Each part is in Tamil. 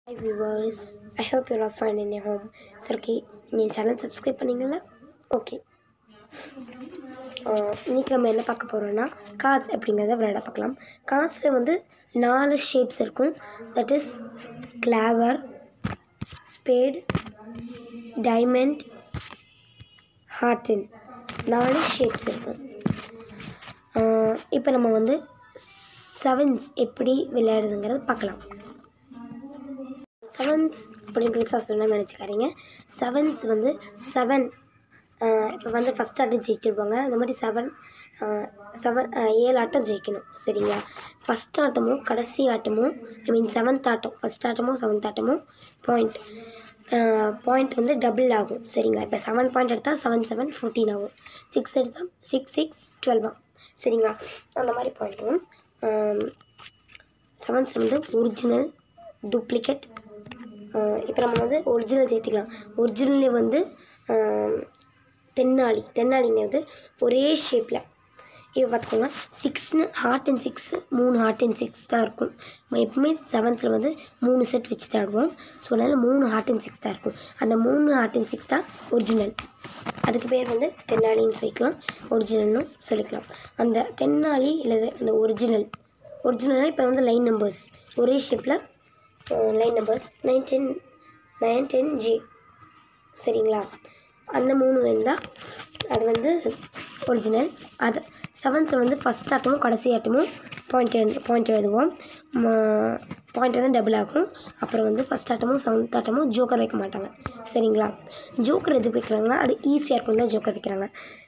hi viewers I hope you are fine in home சரி ஓகே நீங்கள் சேனல் சப்ஸ்கிரைப் பண்ணீங்களா ஓகே இன்றைக்கி நம்ம என்ன பார்க்க போகிறோன்னா கார்ட்ஸ் அப்படிங்கிறத விளையாட பார்க்கலாம் கார்ட்ஸில் வந்து நாலு ஷேப்ஸ் இருக்கும் that is clover spade diamond ஹார்டின் நாலு ஷேப்ஸ் இருக்கும் இப்போ நம்ம வந்து செவன்ஸ் எப்படி விளையாடுதுங்கிறத பார்க்கலாம் செவன்ஸ் அப்படின்னு பெருசாக சொல்லணும்னு நினச்சிக்காதீங்க செவன்ஸ் வந்து செவன் இப்போ வந்து ஃபஸ்ட் ஆட்டம் ஜெயிச்சிருப்பாங்க அந்த மாதிரி செவன் செவன் ஏழு ஆட்டம் ஜெயிக்கணும் சரிங்களா ஃபஸ்ட் ஆட்டமும் கடைசி ஆட்டமும் ஐ மீன் செவன்த் ஆட்டம் ஃபஸ்ட் ஆட்டமும் செவன்த் ஆட்டமும் பாயிண்ட் பாயிண்ட் வந்து டபுள் ஆகும் சரிங்களா இப்போ செவன் பாயிண்ட் எடுத்தால் செவன் செவன் ஃபோர்டீன் ஆகும் சிக்ஸ் எடுத்தால் சிக்ஸ் சிக்ஸ் டுவெல் ஆகும் சரிங்களா அந்த மாதிரி பாயிண்ட் வரும் செவன்ஸில் வந்து ஒரிஜினல் டூப்ளிகேட் இப்போ நம்ம வந்து ஒரிஜினல் சேர்த்துக்கலாம் ஒரிஜினல்லே வந்து தென்னாளி தென்னாளிங்கிறது ஒரே ஷேப்பில் இப்போ பார்த்துக்கோங்க சிக்ஸ்னு ஹார்ட் அண்ட் சிக்ஸு மூணு ஹார்ட் அண்ட் சிக்ஸ் தான் இருக்கும் நம்ம எப்பவுமே செவன்த்தில் வந்து மூணு செட் வச்சு தான் ஆடுவோம் ஸோ அதனால் மூணு ஹார்ட் அண்ட் சிக்ஸ் தான் இருக்கும் அந்த மூணு ஹார்ட் அண்ட் சிக்ஸ் தான் ஒரிஜினல் அதுக்கு பேர் வந்து தென்னாளின்னு சொல்லிக்கலாம் ஒரிஜினல்னு சொல்லிக்கலாம் அந்த தென்னாளி இல்லை அந்த ஒரிஜினல் ஒரிஜினலாக இப்போ வந்து லைன் நம்பர்ஸ் ஒரே ஷேப்பில் line numbers nine ten nine ten J சரிங்களா அந்த மூணு இருந்தால் அது வந்து ஒரிஜினல் அது செவன்த்தில் வந்து ஃபஸ்ட் ஆட்டமும் கடைசி ஆட்டமும் பாயிண்ட் எழு பாயிண்ட் எழுதுவோம் பாயிண்ட் வந்து டபுள் ஆகும் அப்புறம் வந்து ஃபஸ்ட் ஆட்டமும் செவன்த் ஆட்டமும் ஜோக்கர் வைக்க மாட்டாங்க சரிங்களா ஜோக்கர் எதுக்கு வைக்கிறாங்கன்னா அது ஈஸியாக இருக்கும் தான் ஜோக்கர் வைக்கிறாங்க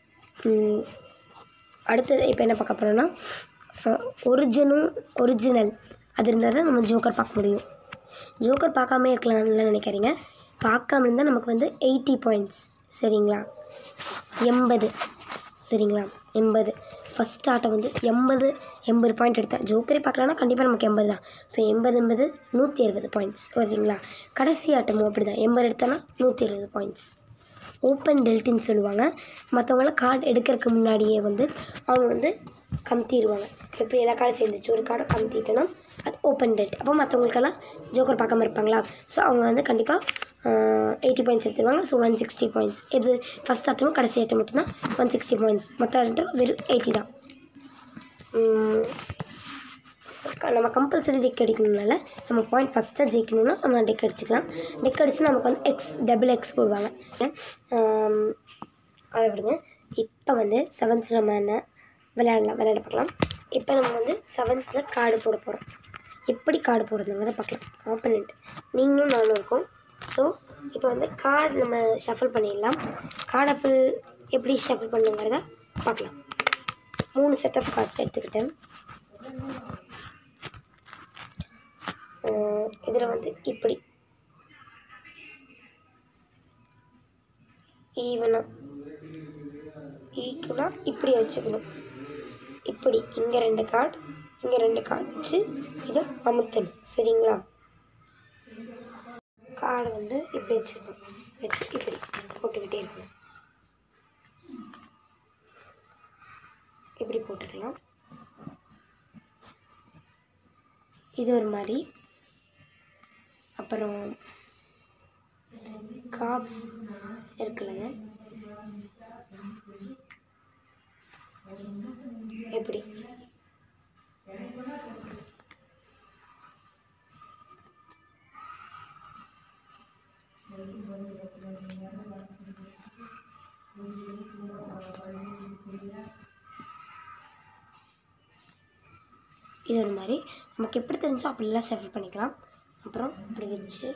அடுத்தது இப்போ என்ன பார்க்க போகிறோன்னா ஒரிஜினும் ஒரிஜினல் அது இருந்தால் தான் நம்ம ஜோக்கர் பார்க்க முடியும் ஜோக்கர் பார்க்காம இருக்கலாம்னு நினைக்கிறீங்க பார்க்காம இருந்தால் நமக்கு வந்து எயிட்டி பாயிண்ட்ஸ் சரிங்களா எண்பது சரிங்களா எண்பது ஃபஸ்ட் ஆட்டம் வந்து எண்பது எண்பது பாயிண்ட் எடுத்தேன் ஜோக்கரே பார்க்கலான்னா கண்டிப்பாக நமக்கு எண்பது தான் ஸோ எண்பது எண்பது நூற்றி அறுபது பாயிண்ட்ஸ் ஓகேங்களா கடைசி ஆட்டமும் அப்படி தான் எண்பது எடுத்தோன்னா நூற்றி இருபது பாயிண்ட்ஸ் ஓப்பன் டெல்ட்டுன்னு சொல்லுவாங்க மற்றவங்களாம் கார்டு எடுக்கிறதுக்கு முன்னாடியே வந்து அவங்க வந்து கமுத்திடுவாங்க எப்படி எல்லா கார்டும் சேர்ந்துச்சு ஒரு கார்டை கமுத்திட்டோன்னா அது ஓப்பன் டெல்ட் அப்போ மற்றவங்களுக்கெல்லாம் ஜோக்கர் பார்க்காம இருப்பாங்களா ஸோ அவங்க வந்து கண்டிப்பாக எயிட்டி பாயிண்ட்ஸ் எடுத்துருவாங்க ஸோ ஒன் சிக்ஸ்டி பாயிண்ட்ஸ் இது ஃபஸ்ட் ஆட்டமும் கடைசி ஆட்டம் மட்டும்தான் ஒன் சிக்ஸ்டி பாயிண்ட்ஸ் மற்ற ஆட்டம் வெறும் எயிட்டி தான் நம்ம கம்பல்சரி டெக் அடிக்கணும்னால நம்ம பாயிண்ட் ஃபஸ்ட்டாக ஜெயிக்கணும்னா நம்ம டெக் அடிச்சுக்கலாம் டெக் அடிச்சு நமக்கு வந்து எக்ஸ் டபுள் எக்ஸ் போடுவாங்க அதை விடுங்க இப்போ வந்து செவன்த்ஸில் நம்ம என்ன விளையாடலாம் விளையாட பார்க்கலாம் இப்போ நம்ம வந்து செவன்ஸில் கார்டு போட போகிறோம் எப்படி கார்டு போடுறதுங்கிறத பார்க்கலாம் ஆப்பனண்ட் நீங்களும் நானும் இருக்கோம் ஸோ இப்போ வந்து கார்டு நம்ம ஷஃபிள் பண்ணிடலாம் கார்டை ஃபுல் எப்படி ஷஃபிள் பண்ணுங்கிறத பார்க்கலாம் மூணு செட் ஆஃப் கார்ட்ஸ் எடுத்துக்கிட்டேன் இதில் வந்து இப்படி ஈவனாக ஈக்குவலாக இப்படி வச்சுக்கணும் இப்படி இங்கே ரெண்டு கார்டு இங்கே ரெண்டு கார்டு வச்சு இதை அமுத்தணும் சரிங்களா கார்டு வந்து இப்படி வச்சுக்கணும் வச்சு இப்படி போட்டுக்கிட்டே இருக்கணும் இப்படி போட்டுக்கலாம் இது ஒரு மாதிரி அப்புறம் கார்ட்ஸ் இருக்குல்லங்க எப்படி இது ஒரு மாதிரி நமக்கு எப்படி தெரிஞ்சோ அப்படிலாம் ஷஃபிள் பண்ணிக்கலாம் அப்புறம் இப்படி வச்சு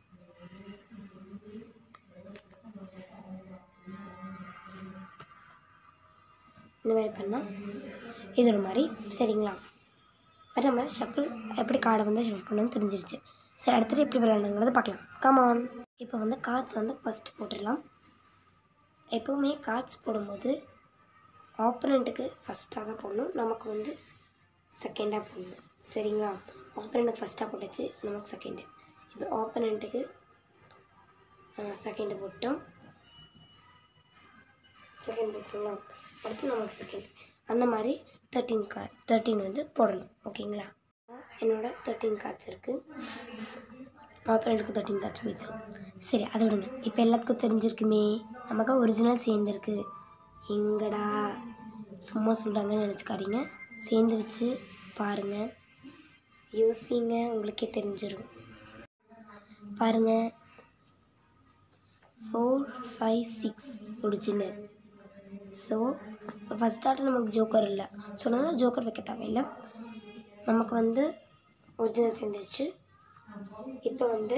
இந்த மாதிரி பண்ணால் இது ஒரு மாதிரி சரிங்களா பட் நம்ம ஷஃபிள் எப்படி கார்டை வந்து ஷஃபிள் பண்ணணும்னு தெரிஞ்சிருச்சு சரி அடுத்தது எப்படி விளையாடணுங்கிறத பார்க்கலாம் கமான் இப்போ வந்து கார்ட்ஸ் வந்து ஃபஸ்ட்டு போட்டுடலாம் எப்போவுமே கார்ட்ஸ் போடும்போது ஆப்பனண்ட்டுக்கு ஃபஸ்ட்டாக தான் போடணும் நமக்கு வந்து செகண்டாக போடணும் சரிங்களா ஆப்பனண்ட்டுக்கு ஃபஸ்ட்டாக போட்டாச்சு நமக்கு செகண்டு இப்போ ஆப்பனண்ட்டுக்கு செகண்டு போட்டோம் செகண்ட் போட்டுங்களா அடுத்து நமக்கு செகண்ட் அந்த மாதிரி தேர்ட்டீன் கார்ட் தேர்ட்டீன் வந்து போடணும் ஓகேங்களா என்னோட தேர்ட்டீன் கார்ட்ஸ் இருக்குது ஆப்பரண்ட்டுக்கு தேர்ட்டின் தேர்ட்டி போயிடுச்சு சரி அதை விடுங்க இப்போ எல்லாத்துக்கும் தெரிஞ்சிருக்குமே நமக்கு ஒரிஜினல் சேர்ந்துருக்கு எங்கடா சும்மா சொல்கிறாங்கன்னு நினச்சிக்காதீங்க சேர்ந்துருச்சு பாருங்கள் யோசிங்க உங்களுக்கே தெரிஞ்சிடும் பாருங்கள் four five six original so first start நமக்கு ஜோக்கர் இல்லை ஸோ அதனால் ஜோக்கர் வைக்க தேவையில்லை நமக்கு வந்து ஒரிஜினல் சேர்ந்துருச்சு இப்போ வந்து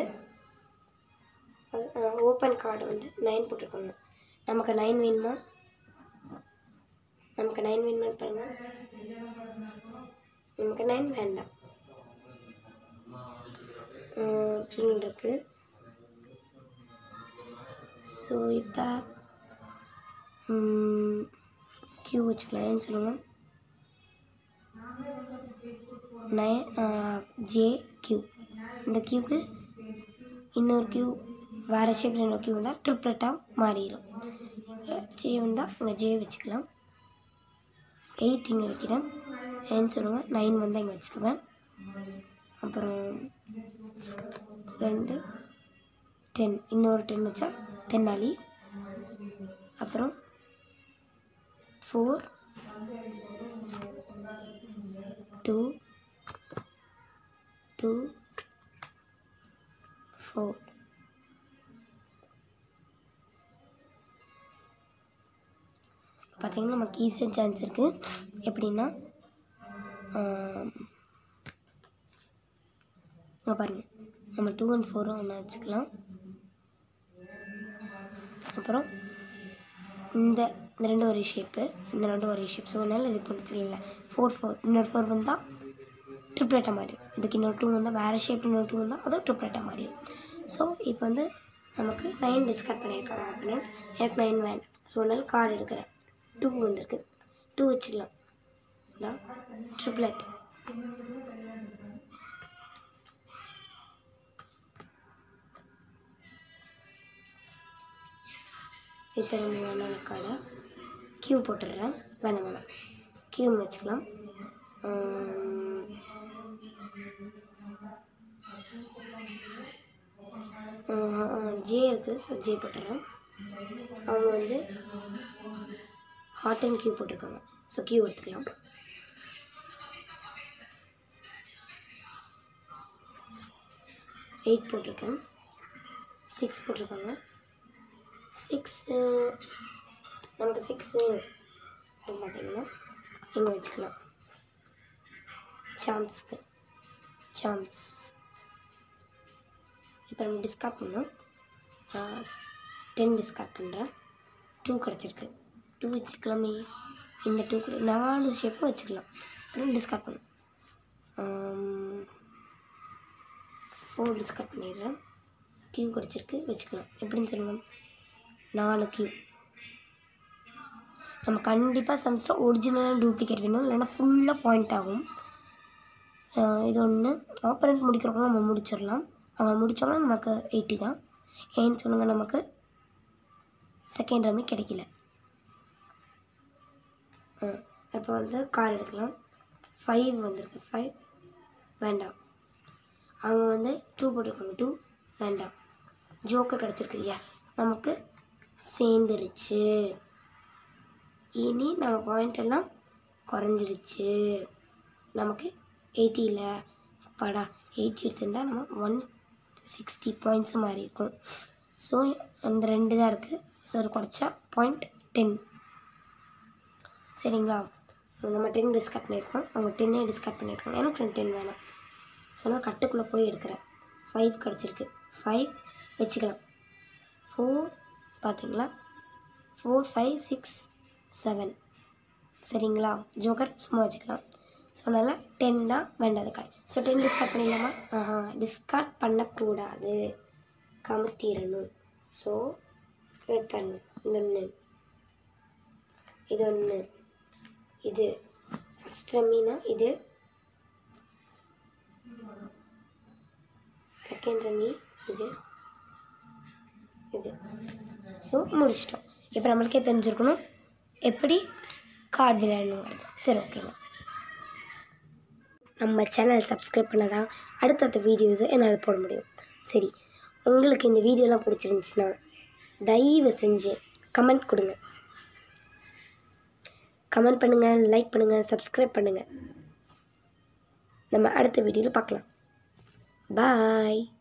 ஓப்பன் கார்டு வந்து நைன் போட்டிருக்காங்க நமக்கு நைன் வேணுமா நமக்கு நைன் வேணுமான்னு பாருங்க நமக்கு நைன் வேண்டாம் சின்ன இருக்கு ஸோ இப்போ கியூ வச்சுக்கலாம் ஏன்னு சொல்லுங்கள் நய ஜே கியூ இந்த கியூக்கு இன்னொரு கியூ வேறு ஷேப்பில் இன்னொரு கியூ வந்தால் ட்ரிப்ளெட்டாக மாறிடும் ஜே வந்தால் இங்கே ஜே வச்சுக்கலாம் எயிட் இங்கே வைக்கிறேன் ஏன்னு சொல்லுங்கள் நைன் வந்தால் இங்கே வச்சுக்குவேன் அப்புறம் ரெண்டு டென் இன்னொரு டென் வச்சா தென்னாலி அப்புறம் ஃபோர் டூ டூ ஃபோர் பார்த்தீங்கன்னா நமக்கு ஈஸியாக சான்ஸ் இருக்குது எப்படின்னா இங்கே பாருங்கள் நம்ம டூ அண்ட் ஃபோரும் ஒன்று வச்சுக்கலாம் அப்புறம் இந்த இந்த ரெண்டு ஒரே ஷேப்பு இந்த ரெண்டு ஒரே ஷேப் ஸோ அதனால் இதுக்கு பிடிச்சிடல ஃபோர் ஃபோர் இன்னொரு ஃபோர் வந்தால் ட்ரிப்ளேட்டாக மாறிடும் இதுக்கு இன்னொரு டூ வந்தால் வேறு ஷேப் இன்னொரு டூ வந்தால் அதுவும் ட்ரிப்ளேட்டாக மாறிடும் ஸோ இப்போ வந்து நமக்கு நைன் டிஸ்கட் பண்ணியிருக்காங்க அப்படின்னு எனக்கு நைன் வேண்டாம் ஸோ அதனால் கார்டு எடுக்கிறேன் டூ வந்திருக்கு டூ வச்சுக்கலாம் இதான் ட்ரிப்ளெட் இப்போ நம்ம வேணாம் கார்டை கியூ போட்டுடுறேன் வேணாம் வேணாம் கியூன்னு வச்சுக்கலாம் ஆம், ஜே இருக்குது ஸோ ஜே போட்டுறேன் அவங்க வந்து ஹாட் அண்ட் கியூ போட்டிருக்காங்க ஸோ கியூ எடுத்துக்கலாம் எயிட் போட்டிருக்கேன் சிக்ஸ் போட்டிருக்காங்க சிக்ஸ் நமக்கு சிக்ஸ் வேணும் அப்படின்னு பார்த்தீங்கன்னா இங்கே வச்சுக்கலாம் சான்ஸ்க்கு சான்ஸ் இப்போ நம்ம டிஸ்கார்ட் பண்ணோம் டென் டிஸ்கார்ட் பண்ணுறேன் டூ கிடச்சிருக்கு டூ வச்சுக்கலாமே இந்த டூ கூட நாலு ஷேப்பும் வச்சுக்கலாம் அப்புறம் டிஸ்கார்ட் பண்ணும் ஃபோர் டிஸ்கார்ட் பண்ணிடுறேன் கியூ கிடச்சிருக்கு வச்சுக்கலாம் எப்படின்னு சொல்லுங்கள் நாலு கியூ நம்ம கண்டிப்பாக சம்ஸில் ஒரிஜினலாக டூப்ளிகேட் வேணும் இல்லைன்னா ஃபுல்லாக பாயிண்ட் ஆகும் ஆஹ் இது ஒன்று ஆப்பரண்ட் முடிக்கிறவங்க நம்ம முடிச்சிடலாம் அவங்க முடித்தோம்னா நமக்கு எயிட்டி தான் ஏன்னு சொல்லுங்கள் நமக்கு செகண்ட் ரம்மி கிடைக்கல இப்போ வந்து கார் எடுக்கலாம் ஃபைவ் வந்திருக்கு ஃபைவ் வேண்டாம் அவங்க வந்து டூ போட்டிருக்காங்க டூ வேண்டாம் ஜோக்கர் கிடச்சிருக்கு எஸ் நமக்கு சேர்ந்துருச்சு இனி நம்ம பாயிண்ட் எல்லாம் குறைஞ்சிருச்சு நமக்கு எயிட்டியில் படா எயிட்டி எடுத்திருந்தா நம்ம ஒன் சிக்ஸ்டி பாயிண்ட்ஸ் மாதிரி இருக்கும் ஸோ அந்த ரெண்டு தான் இருக்குது ஸோ அது குறைச்சா பாயிண்ட் டென் சரிங்களா நம்ம டென் டிஸ்கட் பண்ணியிருக்கோம் அவங்க டென்னே டிஸ்கட் பண்ணியிருக்காங்க எனக்கு ரெண்டு டென் வேணாம் ஸோ நான் கட்டுக்குள்ளே போய் எடுக்கிறேன் ஃபைவ் கிடச்சிருக்கு ஃபைவ் வச்சுக்கலாம் ஃபோர் பார்த்தீங்களா ஃபோர் ஃபைவ் சிக்ஸ் செவன் சரிங்களா ஜோக்கர் சும்மா வச்சுக்கலாம் ஸோ அதனால் டென் தான் வேண்டாத கார்டு ஸோ டென் டிஸ்கார்ட் பண்ணிடலாமா ஆஹா டிஸ்கார்ட் பண்ணக்கூடாது கமுத்திடணும் ஸோ வெயிட் பண்ணு இந்த ஒன்று இது ஒன்று இது ஃபஸ்ட் ரம்மினா இது செகண்ட் ரம்மி இது இது ஸோ முடிச்சிட்டோம் இப்போ நம்மளுக்கே தெரிஞ்சிருக்கணும் எப்படி கார்டு விளையாடணுங்கிறது சரி ஓகேங்க நம்ம சேனல் சப்ஸ்கிரைப் பண்ணால் தான் அடுத்தடுத்த வீடியோஸை என்னால் போட முடியும் சரி உங்களுக்கு இந்த வீடியோலாம் பிடிச்சிருந்துச்சின்னா தயவு செஞ்சு கமெண்ட் கொடுங்க கமெண்ட் பண்ணுங்கள் லைக் பண்ணுங்கள் சப்ஸ்கிரைப் பண்ணுங்கள் நம்ம அடுத்த வீடியோவில் பார்க்கலாம் பாய்